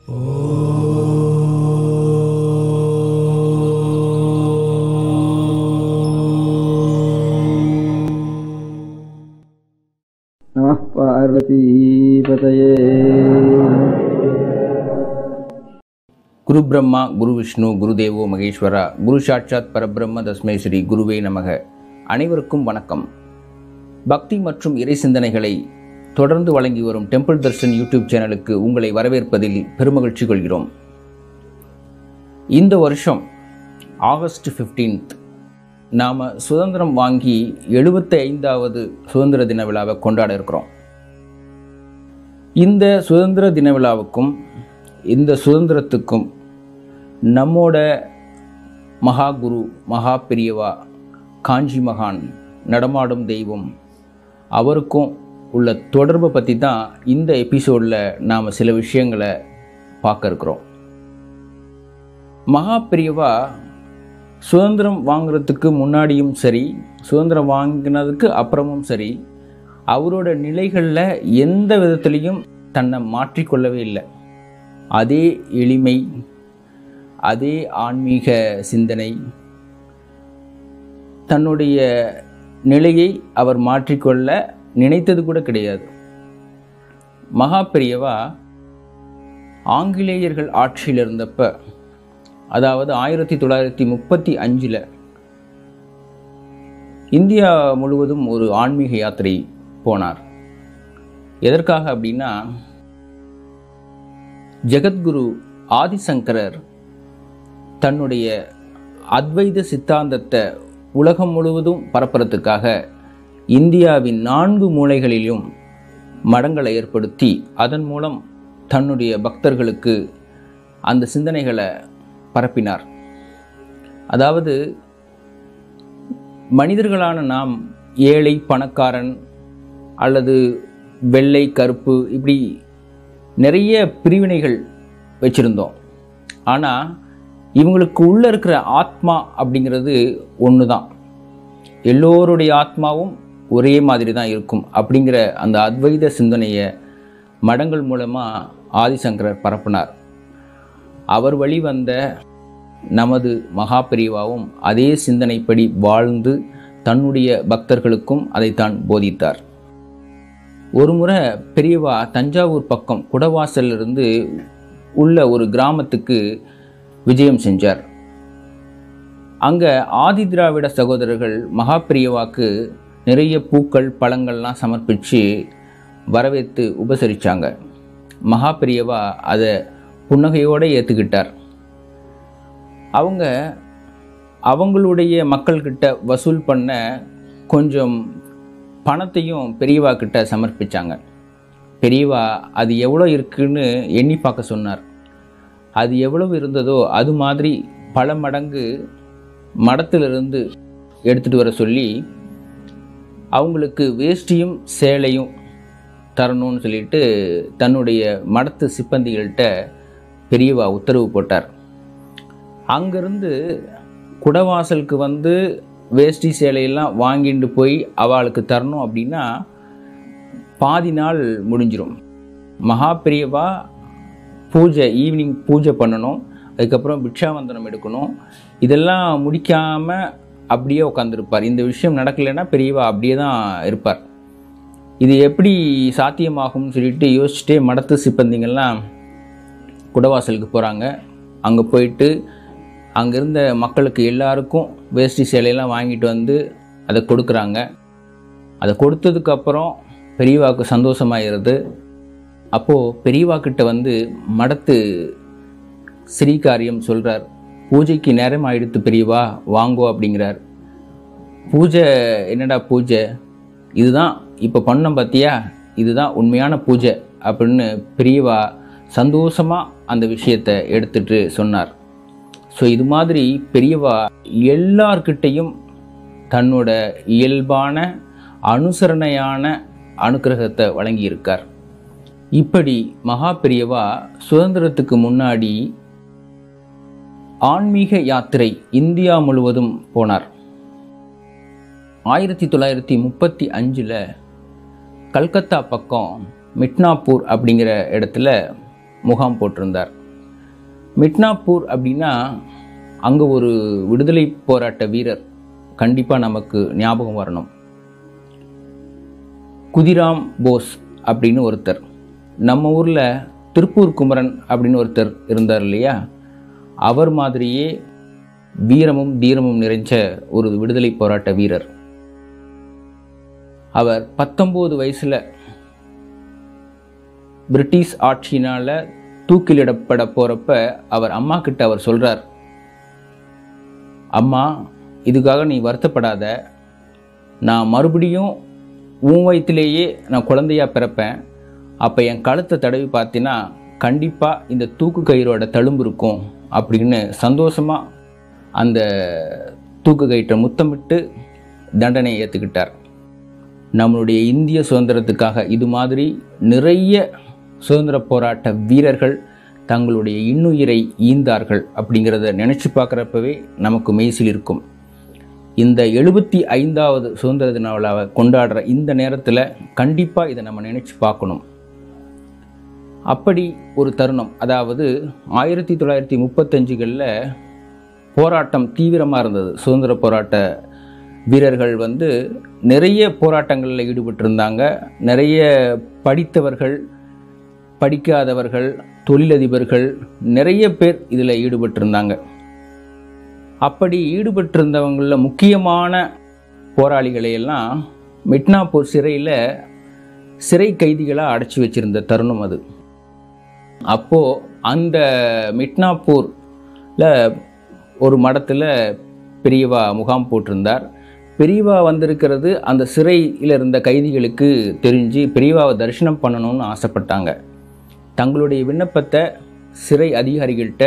நம பார்வதீபதயே குரு பிரம்மா குரு விஷ்ணு குருதேவோ மகேஸ்வரா குரு சாட்சாத் பரபிரம்ம தஸ்மை ஸ்ரீ குருவே நமக அனைவருக்கும் வணக்கம் பக்தி மற்றும் இறை சிந்தனைகளை தொடர்ந்து வழங்கி வரும் டெம்பிள் தர்ஷன் யூடியூப் சேனலுக்கு உங்களை வரவேற்பதில் பெருமகிழ்ச்சி கொள்கிறோம் இந்த வருஷம் ஆகஸ்ட் 15th நாம் சுதந்திரம் வாங்கி எழுபத்தி ஐந்தாவது சுதந்திர தின விழாவை கொண்டாட இருக்கிறோம் இந்த சுதந்திர தின விழாவுக்கும் இந்த சுதந்திரத்துக்கும் நம்மோட மகா குரு மகா பெரியவா காஞ்சி மகான் நடமாடும் தெய்வம் அவருக்கும் உள்ள தொடர்பை பற்றி தான் இந்த எபிசோடில் நாம் சில விஷயங்களை பார்க்க இருக்கிறோம் மகா பெரியவா சுதந்திரம் வாங்குறதுக்கு முன்னாடியும் சரி சுதந்திரம் வாங்கினதுக்கு அப்புறமும் சரி அவரோட நிலைகளில் எந்த விதத்துலேயும் தன்னை மாற்றிக்கொள்ளவே இல்லை அதே எளிமை அதே ஆன்மீக சிந்தனை தன்னுடைய நிலையை அவர் மாற்றிக்கொள்ள நினைத்தது கூட கிடையாது மகா பெரியவா ஆங்கிலேயர்கள் ஆட்சியில் இருந்தப்ப அதாவது ஆயிரத்தி தொள்ளாயிரத்தி முப்பத்தி அஞ்சில் இந்தியா முழுவதும் ஒரு ஆன்மீக யாத்திரை போனார் எதற்காக அப்படின்னா ஜெகத்குரு ஆதிசங்கரர் தன்னுடைய அத்வைத சித்தாந்தத்தை உலகம் முழுவதும் பரப்புறதுக்காக இந்தியாவின் நான்கு மூலைகளிலும் மடங்களை ஏற்படுத்தி அதன் மூலம் தன்னுடைய பக்தர்களுக்கு அந்த சிந்தனைகளை பரப்பினார் அதாவது மனிதர்களான நாம் ஏழை பணக்காரன் அல்லது வெள்ளை கருப்பு இப்படி நிறைய பிரிவினைகள் வச்சுருந்தோம் ஆனால் இவங்களுக்கு உள்ளே இருக்கிற ஆத்மா அப்படிங்கிறது ஒன்று தான் எல்லோருடைய ஆத்மாவும் ஒரே மாதிரி தான் இருக்கும் அப்படிங்கிற அந்த அத்வைத சிந்தனையை மடங்கள் மூலமாக ஆதிசங்கரர் பரப்பினார் அவர் வழி வந்த நமது மகா பெரியவாவும் அதே சிந்தனைப்படி வாழ்ந்து தன்னுடைய பக்தர்களுக்கும் அதைத்தான் போதித்தார் ஒரு முறை பெரியவா தஞ்சாவூர் பக்கம் குடவாசலிருந்து உள்ள ஒரு கிராமத்துக்கு விஜயம் செஞ்சார் அங்கே ஆதி திராவிட சகோதரர்கள் மகா பெரியவாக்கு நிறைய பூக்கள் பழங்கள்லாம் சமர்ப்பித்து வரவேற்று உபசரித்தாங்க மகா பெரியவா அதை புன்னகையோடு ஏற்றுக்கிட்டார் அவங்க அவங்களுடைய மக்கள்கிட்ட வசூல் பண்ண கொஞ்சம் பணத்தையும் பெரியவா கிட்ட சமர்ப்பித்தாங்க பெரியவா அது எவ்வளோ இருக்குன்னு எண்ணி பார்க்க சொன்னார் அது எவ்வளவு இருந்ததோ அது மாதிரி பல மடங்கு மடத்திலிருந்து எடுத்துகிட்டு வர சொல்லி அவங்களுக்கு வேஷ்டியும் சேலையும் தரணும்னு சொல்லிட்டு தன்னுடைய மடத்து சிப்பந்திகள்கிட்ட பெரியவா உத்தரவு போட்டார் அங்கேருந்து குடவாசலுக்கு வந்து வேஷ்டி சேலையெல்லாம் வாங்கிட்டு போய் அவளுக்கு தரணும் அப்படின்னா பாதி நாள் முடிஞ்சிடும் மகா பெரியவா பூஜை ஈவினிங் பூஜை பண்ணணும் அதுக்கப்புறம் பிக்ஷாவந்தனம் எடுக்கணும் இதெல்லாம் முடிக்காமல் அப்படியே உட்காந்துருப்பார் இந்த விஷயம் நடக்கலைன்னா பெரியவா அப்படியே தான் இருப்பார் இது எப்படி சாத்தியமாகும்னு சொல்லிட்டு யோசிச்சுட்டே மடத்து சிப்பந்திங்கள்லாம் குடவாசலுக்கு போகிறாங்க அங்கே போயிட்டு அங்கே இருந்த மக்களுக்கு எல்லாருக்கும் வேஷ்டி சேலையெல்லாம் வாங்கிட்டு வந்து அதை கொடுக்குறாங்க அதை கொடுத்ததுக்கப்புறம் பெரியவாவுக்கு சந்தோஷமாயிருது அப்போது பெரியவாக்கிட்ட வந்து மடத்து ஸ்ரீகாரியம் சொல்கிறார் பூஜைக்கு நேரம் ஆயிடுத்து பெரியவா வாங்கோ அப்படிங்கிறார் பூஜை என்னடா பூஜை இதுதான் இப்போ பண்ணோம் பார்த்தியா இதுதான் உண்மையான பூஜை அப்படின்னு பெரியவா சந்தோஷமாக அந்த விஷயத்தை எடுத்துட்டு சொன்னார் ஸோ இது மாதிரி பெரியவா எல்லார்கிட்டையும் தன்னோட இயல்பான அனுசரணையான அனுக்கிரகத்தை வழங்கியிருக்கார் இப்படி மகா பெரியவா சுதந்திரத்துக்கு முன்னாடி ஆன்மீக யாத்திரை இந்தியா முழுவதும் போனார் ஆயிரத்தி தொள்ளாயிரத்தி முப்பத்தி அஞ்சில் கல்கத்தா பக்கம் மிட்னாப்பூர் அப்படிங்கிற இடத்துல முகாம் போட்டிருந்தார் மிட்னாப்பூர் அப்படின்னா அங்கே ஒரு விடுதலை போராட்ட வீரர் கண்டிப்பாக நமக்கு ஞாபகம் வரணும் குதிராம் போஸ் அப்படின்னு ஒருத்தர் நம்ம ஊரில் திருப்பூர் குமரன் அப்படின்னு ஒருத்தர் இருந்தார் இல்லையா அவர் மாதிரியே வீரமும் தீரமும் நிறைஞ்ச ஒரு விடுதலை போராட்ட வீரர் அவர் பத்தொம்போது வயசில் பிரிட்டிஷ் ஆட்சியினால் தூக்கிலிடப்பட போகிறப்ப அவர் அம்மா கிட்ட அவர் சொல்கிறார் அம்மா இதுக்காக நீ வருத்தப்படாத நான் மறுபடியும் உன் வயிற்றிலேயே நான் குழந்தையா பிறப்பேன் அப்போ என் கழுத்தை தடவி பார்த்தீங்கன்னா கண்டிப்பாக இந்த தூக்கு கயிறோட தழும்பு இருக்கும் அப்படின்னு சந்தோஷமாக அந்த தூக்கு கயிற்றை முத்தமிட்டு தண்டனையை ஏற்றுக்கிட்டார் நம்மளுடைய இந்திய சுதந்திரத்துக்காக இது மாதிரி நிறைய சுதந்திர போராட்ட வீரர்கள் தங்களுடைய இன்னுயிரை ஈந்தார்கள் அப்படிங்கிறத நினச்சி பார்க்குறப்பவே நமக்கு மெய்சில் இருக்கும் இந்த எழுபத்தி ஐந்தாவது சுதந்திர தின விழாவை கொண்டாடுற இந்த நேரத்தில் கண்டிப்பாக இதை நம்ம நினச்சி பார்க்கணும் அப்படி ஒரு தருணம் அதாவது ஆயிரத்தி தொள்ளாயிரத்தி முப்பத்தஞ்சுகளில் போராட்டம் தீவிரமாக இருந்தது சுதந்திர போராட்ட வீரர்கள் வந்து நிறைய போராட்டங்களில் ஈடுபட்டிருந்தாங்க நிறைய படித்தவர்கள் படிக்காதவர்கள் தொழிலதிபர்கள் நிறைய பேர் இதில் ஈடுபட்டிருந்தாங்க அப்படி ஈடுபட்டிருந்தவங்களில் முக்கியமான போராளிகளை எல்லாம் மிட்னாப்பூர் சிறையில் சிறை கைதிகளாக அடைச்சி வச்சிருந்த தருணம் அது அப்போது அந்த மிட்னாப்பூரில் ஒரு மடத்தில் பெரியவா முகாம் போட்டிருந்தார் பெரியவா வந்திருக்கிறது அந்த சிறையில் இருந்த கைதிகளுக்கு தெரிஞ்சு பெரியவாவை தரிசனம் பண்ணணும்னு ஆசைப்பட்டாங்க தங்களுடைய விண்ணப்பத்தை சிறை அதிகாரிகள்கிட்ட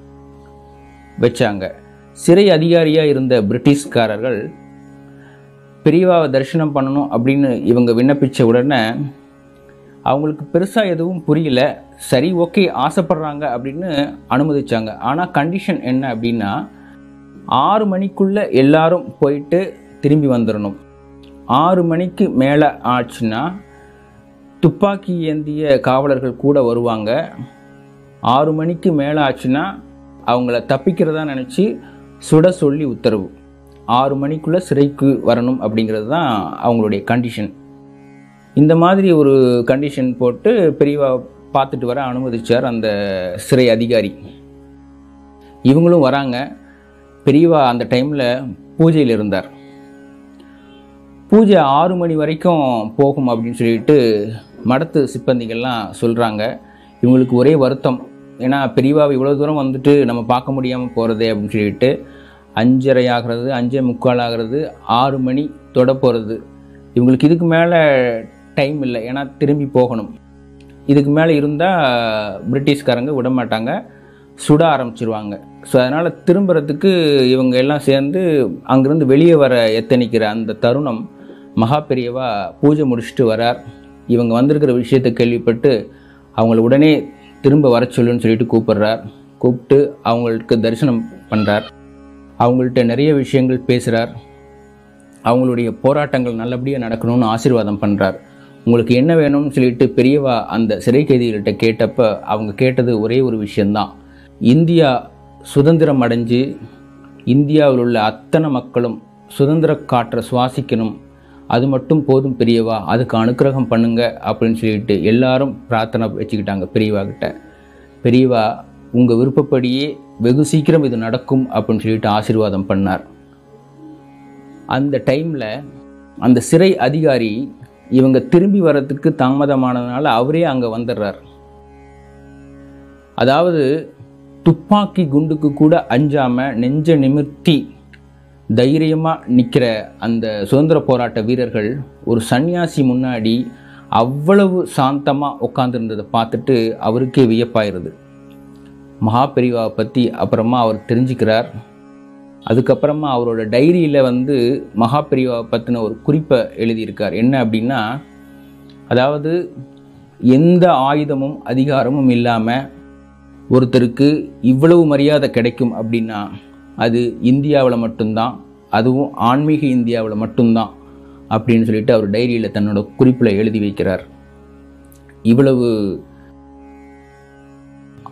வச்சாங்க சிறை அதிகாரியாக இருந்த பிரிட்டிஷ்காரர்கள் பெரியவாவை தரிசனம் பண்ணணும் அப்படின்னு இவங்க விண்ணப்பித்த உடனே அவங்களுக்கு பெருசாக எதுவும் புரியல சரி ஓகே ஆசைப்படுறாங்க அப்படின்னு அனுமதிச்சாங்க ஆனால் கண்டிஷன் என்ன அப்படின்னா ஆறு மணிக்குள்ளே எல்லாரும் போயிட்டு திரும்பி வந்துடணும் ஆறு மணிக்கு மேலே ஆச்சுன்னா துப்பாக்கி ஏந்திய காவலர்கள் கூட வருவாங்க ஆறு மணிக்கு மேலே ஆச்சுன்னா அவங்கள தப்பிக்கிறதா நினச்சி சுட சொல்லி உத்தரவு ஆறு மணிக்குள்ளே சிறைக்கு வரணும் அப்படிங்கிறது தான் அவங்களுடைய கண்டிஷன் இந்த மாதிரி ஒரு கண்டிஷன் போட்டு பெரியவா பார்த்துட்டு வர அனுமதிச்சார் அந்த சிறை அதிகாரி இவங்களும் வராங்க பெரியவா அந்த டைமில் பூஜையில் இருந்தார் பூஜை ஆறு மணி வரைக்கும் போகும் அப்படின்னு சொல்லிட்டு மடத்து சிப்பந்திகள்லாம் சொல்கிறாங்க இவங்களுக்கு ஒரே வருத்தம் ஏன்னா பெரியவாவை இவ்வளோ தூரம் வந்துட்டு நம்ம பார்க்க முடியாமல் போகிறதே அப்படின்னு சொல்லிட்டு அஞ்சரை ஆகிறது அஞ்சே முக்கால் ஆகிறது ஆறு மணி தொட போகிறது இவங்களுக்கு இதுக்கு மேலே டைம் இல்லை ஏன்னா திரும்பி போகணும் இதுக்கு மேலே இருந்தால் பிரிட்டிஷ்காரங்க விட மாட்டாங்க சுட ஆரம்பிச்சிருவாங்க ஸோ அதனால் திரும்புறதுக்கு இவங்க எல்லாம் சேர்ந்து அங்கேருந்து வெளியே வர எத்தனிக்கிற அந்த தருணம் மகா பெரியவா பூஜை முடிச்சுட்டு வரார் இவங்க வந்திருக்கிற விஷயத்தை கேள்விப்பட்டு அவங்கள உடனே திரும்ப வர சொல்லுன்னு சொல்லிட்டு கூப்பிடுறார் கூப்பிட்டு அவங்களுக்கு தரிசனம் பண்ணுறார் அவங்கள்ட்ட நிறைய விஷயங்கள் பேசுகிறார் அவங்களுடைய போராட்டங்கள் நல்லபடியாக நடக்கணும்னு ஆசீர்வாதம் பண்ணுறார் உங்களுக்கு என்ன வேணும்னு சொல்லிட்டு பெரியவா அந்த சிறை கைதிகள்கிட்ட கேட்டப்ப அவங்க கேட்டது ஒரே ஒரு விஷயந்தான் இந்தியா சுதந்திரம் அடைஞ்சு இந்தியாவில் உள்ள அத்தனை மக்களும் சுதந்திர காற்றை சுவாசிக்கணும் அது மட்டும் போதும் பெரியவா அதுக்கு அனுக்கிரகம் பண்ணுங்க அப்படின்னு சொல்லிட்டு எல்லாரும் பிரார்த்தனை வச்சுக்கிட்டாங்க பெரியவா கிட்ட பெரியவா உங்கள் விருப்பப்படியே வெகு சீக்கிரம் இது நடக்கும் அப்படின்னு சொல்லிட்டு ஆசீர்வாதம் பண்ணார் அந்த டைமில் அந்த சிறை அதிகாரி இவங்க திரும்பி வர்றதுக்கு தாமதமானதுனால அவரே அங்கே வந்துடுறார் அதாவது துப்பாக்கி குண்டுக்கு கூட அஞ்சாமல் நெஞ்ச நிமிர்த்தி தைரியமாக நிற்கிற அந்த சுதந்திர போராட்ட வீரர்கள் ஒரு சன்னியாசி முன்னாடி அவ்வளவு சாந்தமாக உட்காந்துருந்ததை பார்த்துட்டு அவருக்கே வியப்பாயிருது மகாபெரிவாவை பற்றி அப்புறமா அவர் தெரிஞ்சுக்கிறார் அதுக்கப்புறமா அவரோட டைரியில் வந்து மகாபெரிவாவை பற்றின ஒரு குறிப்பை எழுதியிருக்கார் என்ன அப்படின்னா அதாவது எந்த ஆயுதமும் அதிகாரமும் இல்லாமல் ஒருத்தருக்கு இவ்வளவு மரியாதை கிடைக்கும் அப்படின்னா அது இந்தியாவில் மட்டும்தான் அதுவும் ஆன்மீக இந்தியாவில் மட்டும்தான் அப்படின்னு சொல்லிட்டு அவர் டைரியில் தன்னோட குறிப்பில் எழுதி வைக்கிறார் இவ்வளவு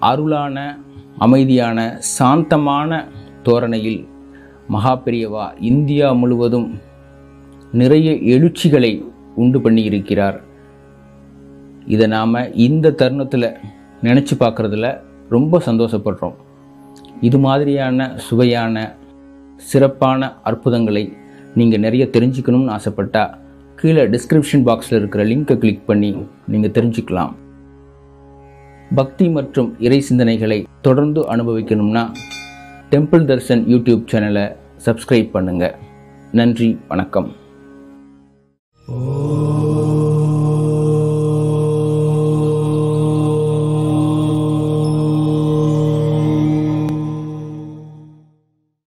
அருளான அமைதியான சாந்தமான தோரணையில் மகா பெரியவா இந்தியா முழுவதும் நிறைய எழுச்சிகளை உண்டு பண்ணியிருக்கிறார் இதை நாம் இந்த தருணத்தில் நினச்சி பார்க்குறதுல ரொம்ப சந்தோஷப்படுறோம் இது மாதிரியான சுவையான சிறப்பான அற்புதங்களை நீங்கள் நிறைய தெரிஞ்சுக்கணும்னு ஆசைப்பட்டா கீழே டிஸ்கிரிப்ஷன் பாக்ஸில் இருக்கிற லிங்கை கிளிக் பண்ணி நீங்கள் தெரிஞ்சுக்கலாம் பக்தி மற்றும் இறை சிந்தனைகளை தொடர்ந்து அனுபவிக்கணும்னா டெம்பிள் தர்சன் யூடியூப் சேனலை சப்ஸ்கிரைப் பண்ணுங்கள் நன்றி வணக்கம்